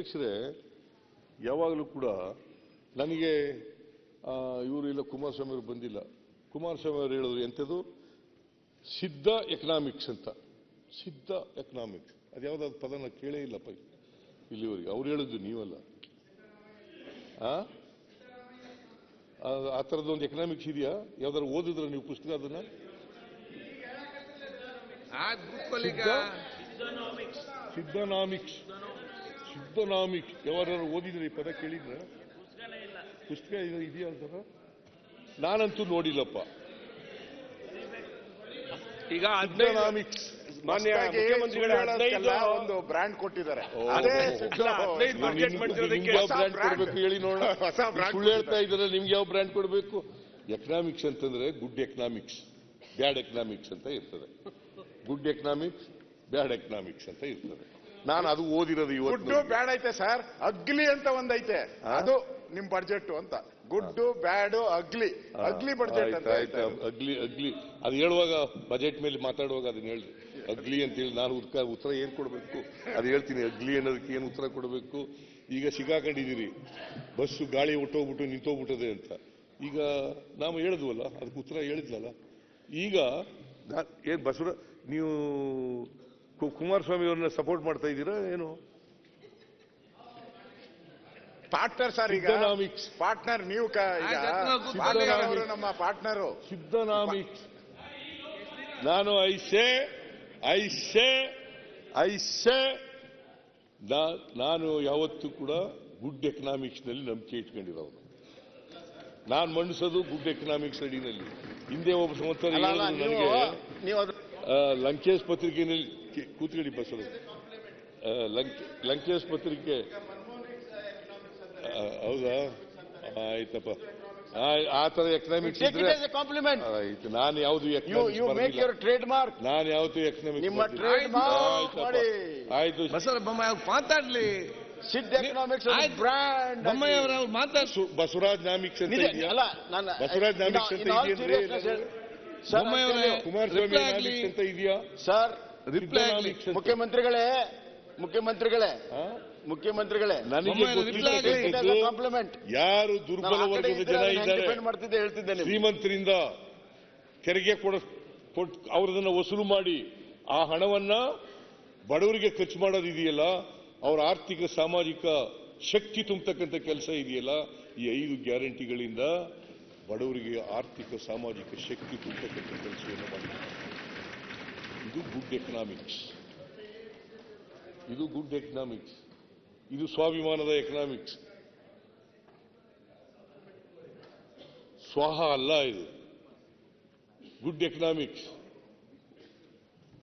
ಅಧ್ಯಕ್ಷರೇ ಯಾವಾಗಲೂ ಕೂಡ ನನಗೆ ಇವರು ಇಲ್ಲ ಕುಮಾರಸ್ವಾಮಿ ಅವರು ಬಂದಿಲ್ಲ ಕುಮಾರಸ್ವಾಮಿ ಅವರು ಹೇಳಿದ್ರು ಎಂಥದ್ದು ಸಿದ್ಧ ಎಕನಾಮಿಕ್ಸ್ ಅಂತ ಸಿದ್ಧ ಎಕನಾಮಿಕ್ಸ್ ಅದು ಯಾವ್ದಾದ್ರು ಪದನ ಕೇಳೇ ಇಲ್ಲಪ್ಪ ಇಲ್ಲಿವರೆಗೆ ಅವ್ರು ಹೇಳಿದ್ದು ನೀವಲ್ಲ ಆ ಆ- ಆ ಥರದ್ದೊಂದು ಎಕನಾಮಿಕ್ಸ್ ಇದೆಯಾ ಯಾವ್ದಾದ್ರು ಓದಿದ್ರೆ ನೀವು ಪುಸ್ತಕ ಅದನ್ನ ಆ ಗ್ರೂಪ್ ಈಗ ಸಿದ್ಧನಾಮಿಕ್ಸ್ ಸಿದ್ಧನಾಮಿಕ್ಸ್ ಯಾರು ಓದಿದ್ರೆ ಈ ಪದ ಕೇಳಿದ್ರ ಪುಸ್ತಕ ಇದು ಇದೆಯಾ ಅಂತಾರ ನಾನಂತೂ ನೋಡಿಲ್ಲಪ್ಪ ಈಗ ಹದಿನೈದು ಸಿದ್ಧನಾಮಿಕ್ಸ್ ಮಾನ್ಯ ಹೊಸ್ದಾಗಿ ಮುಖ್ಯಮಂತ್ರಿಗಳ ಸುಳ್ಳು ಹೇಳೋದಕ್ಕೆಲ್ಲ ಹದಿನೈದು ಒಂದು ಬ್ರ್ಯಾಂಡ್ ಕೊಟ್ಟಿದ್ದಾರೆ ಓ. ಅದೇ ಅಲ್ಲ, ಸಿದ್ದು. ಹದಿನೈದು budget ಮಾಡಿರೋದಕ್ಕೆ ನಿಮ್ಗೆ ಯಾವ ಹೊಸ ಬ್ರ್ಯಾಂಡ್ brand. ಕೊಡ್ಬೇಕು ಹೇಳಿ ನೋಡೋಣ ಹೊಸ brand ಸುಳ್ಳು ಹೇಳ್ತಾ ಇದ್ದಾರೆ ನಿಮ್ಗೆ ಯಾವ ಬ್ರ್ಯಾಂಡ್ ಕೊಡಬೇಕು ಎಕನಾಮಿಕ್ಸ್ ಅಂತಂದ್ರೆ ಗುಡ್ ಎಕನಾಮಿಕ್ಸ್ ಬ್ಯಾಡ್ ಎಕನಾಮಿಕ್ಸ್ ಅಂತ ಇರ್ತದೆ ಗುಡ್ ಎಕನಾಮಿಕ್ಸ್ ಬ್ಯಾಡ್ ಎಕನಾಮಿಕ್ಸ್ ಅಂತ ಇರ್ತದೆ ನಾನು ಅದು ಓದಿರೋದು ಗುಡ್ಡು ಇವತ್ತು ಬ್ಯಾಡ್ ಐತೆ ಸರ್ ಅಗ್ಲಿ ಅಂತ ಒಂದೈತೆ ಅದು ನಿಮ್ ಬಡ್ಜೆಟ್ ಅಂತ ಗುಡ್ಡು ಬ್ಯಾಡು ಅಗ್ಲಿ ಅಗ್ಲಿ ಬಡ್ಜೆಟ್ ಅಂತ ಆಯ್ತು, ಆಯ್ತು. ಹೇಳ್ತಾರೆ. ಅಗ್ಲಿ ಅಗ್ಲಿ ಅದು ಹೇಳುವಾಗ ಬಜೆಟ್ ಮೇಲೆ ಮಾತಾಡುವಾಗ ಅದನ್ನ ಹೇಳಿ ಅಗ್ಲಿ ಅಂತ ಹೇಳಿ ನಾನು ಉತ್ತರ ಉತ್ತರ ಏನ್ ಕೊಡಬೇಕು ಅದು ಹೇಳ್ತೀನಿ ಅಗ್ಲಿ ಅನ್ನೋದಕ್ಕೆ ಏನು ಉತ್ತರ ಕೊಡಬೇಕು ಈಗ ಸಿಗಾಕೊಂಡಿದ್ದೀರಿ ಬಸ್ಸು ಗಾಳಿ ಹೊಟ್ಟೋಗ್ಬಿಟ್ಟು ನಿಂತೋಗ್ಬಿಟ್ಟದೆ ಅಂತ ಈಗ ನಾವು ಹೇಳಿದ್ವಲ್ಲ ಅದಕ್ಕೆ ಉತ್ತರ ಹೇಳಿದ್ಲಲ್ಲ ಈಗ ನಾ- ಏನ್ ಬಸವರ ನೀವು ಕು- ಕುಮಾರಸ್ವಾಮಿ ಅವ್ರನ್ನ ಸಪೋರ್ಟ್ ಮಾಡ್ತಾ ಇದ್ದೀರಾ ಏನು ಪಾರ್ಟ್ನರ್ ಸರ್ ಈಗ ಸಿದ್ದನಾಮಿಕ್ಸ್ ಪಾರ್ಟ್ನರ್ ನೀವು ಕ- ಈಗ ಆಯ್ತು, ಬಾಲಯ್ಯ ಅವರು ನಮ್ಮ ಪಾರ್ಟ್ನರು ಸಿದ್ಧನಾಮಿಕ್ಸ್ ನಾನು ಐಸೆ ಐಸೆ ಐಸೆ ನಾನು ಯಾವತ್ತೂ ಕೂಡ ಗುಡ್ ಎಕನಾಮಿಕ್ಸ್ ನಲ್ಲಿ ನಂಬಿಕೆ ಇಟ್ಕೊಂಡಿರೋನು ನಾನು ಮಂಡಿಸೋದು ಗುಡ್ ಎಕನಾಮಿಕ್ಸ್ ಅಡಿನಲ್ಲಿ ಹಿಂದೆ ಒಬ್ಬ ಸಂವತ್ಸರ ಅಲ್ಲ, ಅಲ್ಲ, ಹೇಳಿದ್ರು ನೀವು ನನಗೆ ನೀವು ಅದು ಆ, ಲಂಕೇಶ್ ಪತ್ರಿಕೆಯಲ್ಲಿ ಕೇ- ಕೂತ್ಕೊಳ್ಳಿ ಬಸವ ಆ, ಲಂಕೆ- ಲಂಕೇಶ್ ಪತ್ರಿಕೆ ಆ, ಹೌದಾ ಆಯ್ತಪ್ಪ ಆ- ಆ ತರ ಎಕನಾಮಿಕ್ಸ್ ಟೇಕ್ ಇದ್ರೆ ಇಟ್ ಎಸ್ ಎ ಕಾಂಪ್ಲಿಮೆಂಟ್ ಆಯ್ತು ನಾನು ಯಾವುದು you you make your trade mark ನಾನು ಯಾವತ್ತು ಎಕನಾಮಿಕ್ಸ್ ನಿಮ್ಮ ಟ್ರೇಡ್ ಮಾರ್ಕ್ ಮಾಡಿ ಆಯ್ತು ಬಸವರ ಬೊಮ್ಮಾಯಿ ಅವ್ರು ಮಾತಾಡ್ಲಿ ಸಿದ್ಧ ಎಕನಾಮಿಕ್ಸ್ ಆಯ್ತು. ಬ್ರ್ಯಾಂಡ್ ಬೊಮ್ಮಾಯಿ ಅವರು ಅವ್ರು ಮಾತಾಡ್ ಸು- ಬಸವರಾಜ್ ನಾಮಿಕ್ಸ್ ಅಂತ ಇದೆಯಾ ಅಲ್ಲ ನಾನು ಬಸವರಾಜ್ ನಾಮಿಕ್ಸ್ ಅಂತ ಇದೆಯೇನ್ರಿ? ಬೊಮ್ಮಾಯಿ ಅವರೇ ಕುಮಾರಸ್ವಾಮಿ reply ಆಗ್ಲಿ. ನಾಮಿಕ್ಸ್ ಅಂತ ಇದೆಯಾ ಸರ್ ರಿಪ್ಲೈ ಆಗ್ಲಿ ನಾಮಿಕ್ಸ್ ಅಂತ- ಮುಖ್ಯಮಂತ್ರಿಗಳೇ ಮುಖ್ಯಮಂತ್ರಿಗಳೇ ಆ? ಮುಖ್ಯಮಂತ್ರಿಗಳೇ ನನಗೆ ಬೊಮ್ಮಾಯಿ reply ಆಗ್ಲಿ. ಗೊತ್ತಿರ್ತಕ್ಕಂಥದ್ದು ಕಾಂಪ್ಲಿಮೆಂಟ್ ಯಾರು ದುರ್ಬಲ ವರ್ಗದ ಜನ ಇದ್ದಾರೆ ಡಿಪೆಂಡ್ ಮಾಡ್ತಿದ್ದೆ ಹೇಳ್ತಿದ್ದೆ ನಿಮ್ಗೆ. ಶ್ರೀಮಂತರಿಂದ ತೆರಿಗೆ ಕೊಡ ಕೊಟ್ ಅವ್ರದನ್ನ ವಸೂಲು ಮಾಡಿ ಆ ಹಣವನ್ನ ಬಡವರಿಗೆ ಖರ್ಚು ಮಾಡೋದು ಇದೆಯಲ್ಲ ಅವರ ಆರ್ಥಿಕ ಸಾಮಾಜಿಕ ಶಕ್ತಿ ತುಂಬತಕ್ಕಂಥ ಕೆಲಸ ಇದೆಯಲ್ಲ ಈ ಐದು ಗ್ಯಾರಂಟಿಗಳಿಂದ ಬಡವರಿಗೆ ಆರ್ಥಿಕ ಸಾಮಾಜಿಕ ಶಕ್ತಿ ತುಂಬತಕ್ಕಂಥ ಕೆಲಸವನ್ನು ಮಾಡಿದ್ದಾರೆ ಇದು ಗುಡ್ ಎಕನಾಮಿಕ್ಸ್ ಇದು ಗುಡ್ ಎಕನಾಮಿಕ್ಸ್ ಇದು ಸ್ವಾಭಿಮಾನದ ಎಕನಾಮಿಕ್ಸ್ ಸ್ವಾಹ ಅಲ್ಲ ಇದು ಗುಡ್ ಎಕನಾಮಿಕ್ಸ್